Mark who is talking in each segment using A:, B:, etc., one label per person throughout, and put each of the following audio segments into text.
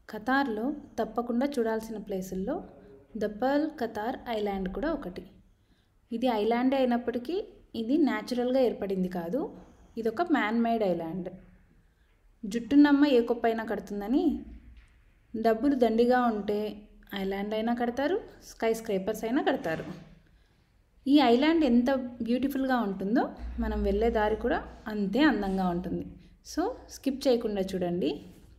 A: ఖతార్లో తప్పకుండా చూడాల్సిన ప్లేసుల్లో ద పర్ల్ ఖతార్ ఐలాండ్ కూడా ఒకటి ఇది ఐలాండ్ అయినప్పటికీ ఇది న్యాచురల్గా ఏర్పడింది కాదు ఇది ఒక మ్యాన్ మేడ్ ఐలాండ్ జుట్టున్నమ్మ ఏ కొప్పైనా కడుతుందని డబ్బులు దండిగా ఉంటే ఐలాండ్ అయినా కడతారు స్కై స్క్రేపర్స్ అయినా కడతారు ఈ ఐలాండ్ ఎంత బ్యూటిఫుల్గా ఉంటుందో మనం వెళ్ళే దారి కూడా అంతే అందంగా ఉంటుంది సో స్కిప్ చేయకుండా చూడండి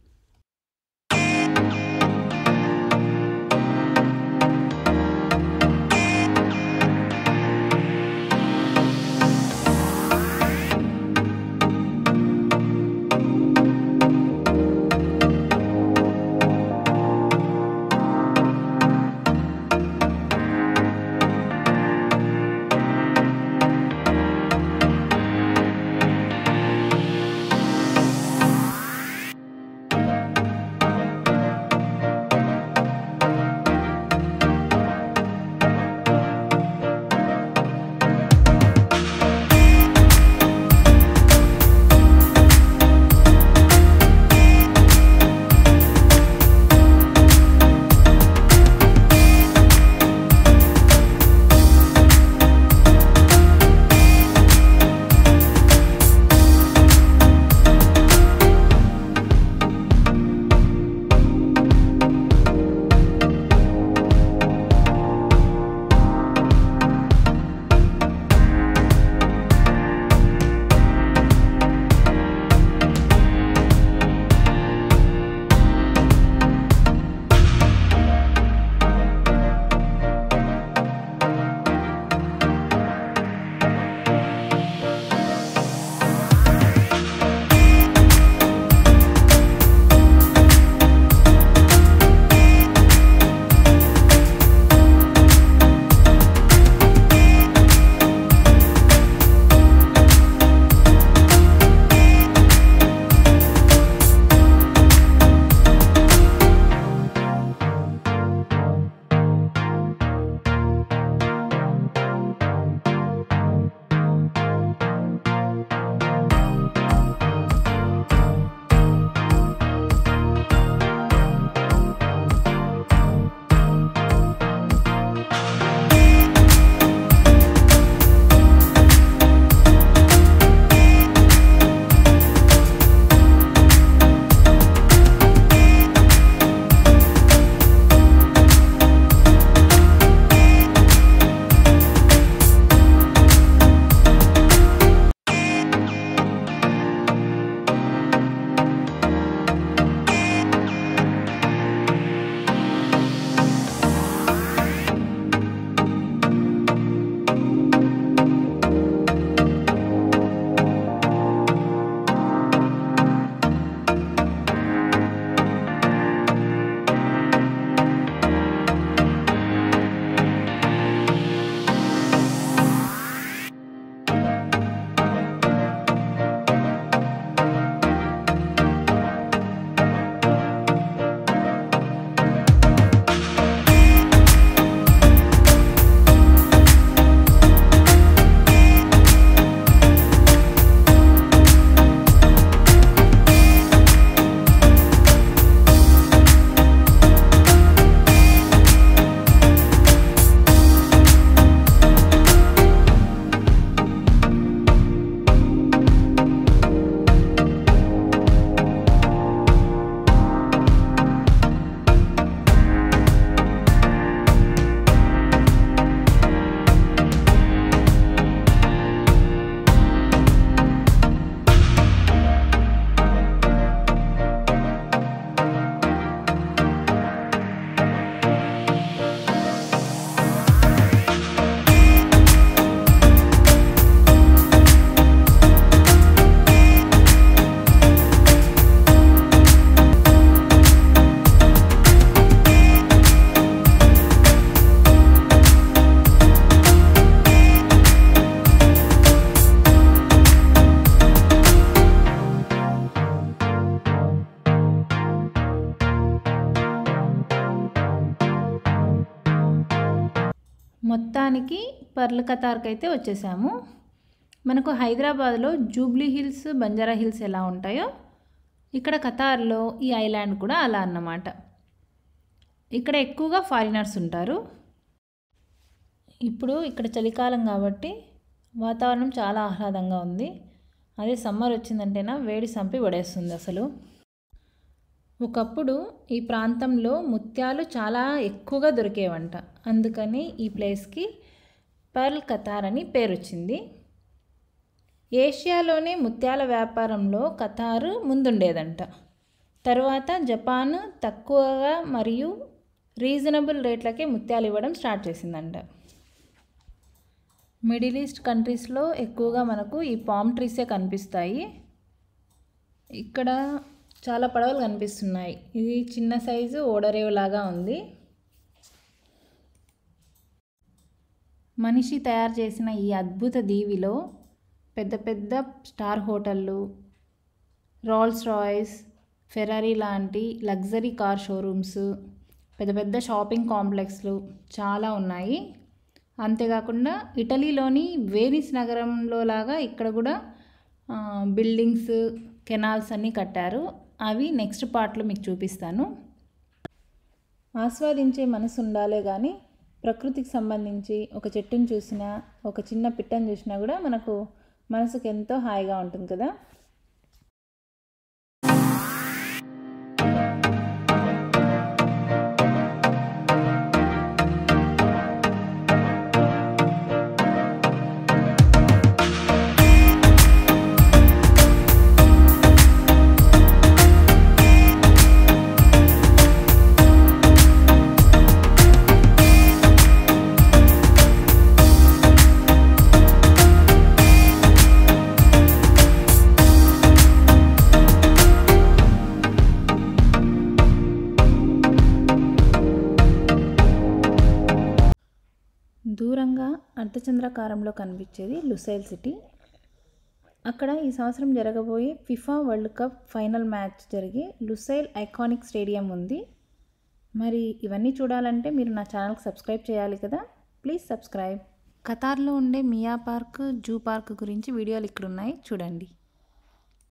A: మొత్తానికి పర్ల్ కతార్కి అయితే వచ్చేసాము మనకు హైదరాబాద్లో జూబ్లీ హిల్స్ బంజారా హిల్స్ ఎలా ఉంటాయో ఇక్కడ ఖతార్లో ఈ ఐలాండ్ కూడా అలా అన్నమాట ఇక్కడ ఎక్కువగా ఫారినర్స్ ఉంటారు ఇప్పుడు ఇక్కడ చలికాలం కాబట్టి వాతావరణం చాలా ఆహ్లాదంగా ఉంది అదే సమ్మర్ వచ్చిందంటేనా వేడి సంపి పడేస్తుంది అసలు ఒకప్పుడు ఈ ప్రాంతంలో ముత్యాలు చాలా ఎక్కువగా దొరికేవంట అందుకని ఈ ప్లేస్కి పర్ల్ కతార్ అని పేరు వచ్చింది ఏషియాలోనే ముత్యాల వ్యాపారంలో కతారు ముందుండేదంట తర్వాత జపాన్ తక్కువగా మరియు రీజనబుల్ రేట్లకే ముత్యాలు ఇవ్వడం స్టార్ట్ చేసిందంట మిడిల్ ఈస్ట్ కంట్రీస్లో ఎక్కువగా మనకు ఈ పామ్ ట్రీసే కనిపిస్తాయి ఇక్కడ చాలా పడవలు కనిపిస్తున్నాయి ఇది చిన్న సైజు ఓడరేవు లాగా ఉంది మనిషి తయారు చేసిన ఈ అద్భుత దీవిలో పెద్ద పెద్ద స్టార్ హోటళ్ళు రోల్స్ రాయ్స్ ఫెరారీ లాంటి లగ్జరీ కార్ షోరూమ్స్ పెద్ద పెద్ద షాపింగ్ కాంప్లెక్స్లు చాలా ఉన్నాయి అంతేకాకుండా ఇటలీలోని వేనిస్ నగరంలో లాగా ఇక్కడ కూడా బిల్డింగ్స్ కెనాల్స్ అన్నీ కట్టారు అవి నెక్స్ట్ పార్ట్లో మీకు చూపిస్తాను ఆస్వాదించే మనసు ఉండాలే కానీ ప్రకృతికి సంబంధించి ఒక చెట్టును చూసినా ఒక చిన్న పిట్టను చూసినా కూడా మనకు మనసుకు ఎంతో హాయిగా ఉంటుంది కదా దూరంగా అర్ధచంద్రాకారంలో కనిపించేది లుసైల్ సిటీ అక్కడ ఈ సంవత్సరం జరగబోయే FIFA World Cup final match జరిగే లుసైల్ ఐకానిక్ స్టేడియం ఉంది మరి ఇవన్నీ చూడాలంటే మీరు నా ఛానల్కి సబ్స్క్రైబ్ చేయాలి కదా ప్లీజ్ సబ్స్క్రైబ్ ఖతార్లో ఉండే మియా పార్క్ జూ పార్క్ గురించి వీడియోలు ఇక్కడ ఉన్నాయి చూడండి